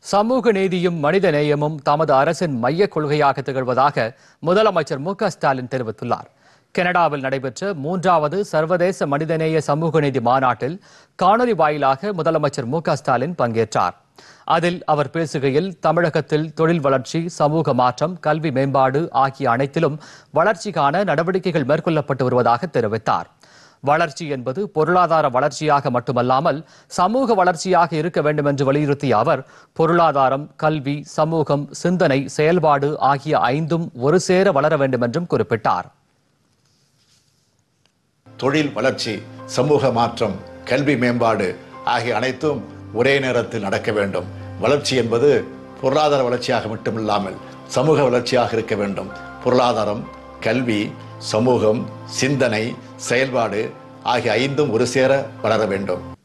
சமூக நீதியும் மனித நேயமும் தமது அரசின் மையக் கொள்கையாக திகழ்வதாக முதலமைச்சர் மு க ஸ்டாலின் தெரிவித்துள்ளார் கனடாவில் நடைபெற்ற மூன்றாவது சர்வதேச மனிதநேய சமூக நீதி மாநாட்டில் காணொலி வாயிலாக முதலமைச்சர் மு க ஸ்டாலின் பங்கேற்றார் அதில் அவர் பேசுகையில் தமிழகத்தில் தொழில் வளர்ச்சி சமூக மாற்றம் கல்வி மேம்பாடு ஆகிய அனைத்திலும் வளர்ச்சி காண நடவடிக்கைகள் மேற்கொள்ளப்பட்டு வருவதாக தெரிவித்தார் வளர்ச்சி என்பது பொருளாதார வளர்ச்சியாக மட்டுமல்லாமல் சமூக வளர்ச்சியாக இருக்க வேண்டும் என்று வலியுறுத்திய அவர் பொருளாதாரம் கல்வி சமூகம் சிந்தனை செயல்பாடு ஆகிய ஐந்தும் ஒரு சேர வளர வேண்டும் என்றும் குறிப்பிட்டார் தொழில் வளர்ச்சி சமூக மாற்றம் கல்வி மேம்பாடு ஆகிய அனைத்தும் ஒரே நேரத்தில் நடக்க வேண்டும் வளர்ச்சி என்பது பொருளாதார வளர்ச்சியாக மட்டுமில்லாமல் சமூக வளர்ச்சியாக இருக்க வேண்டும் பொருளாதாரம் கல்வி சமூகம் சிந்தனை செயல்பாடு ஆகிய ஐந்தும் ஒரு சேர வளர வேண்டும்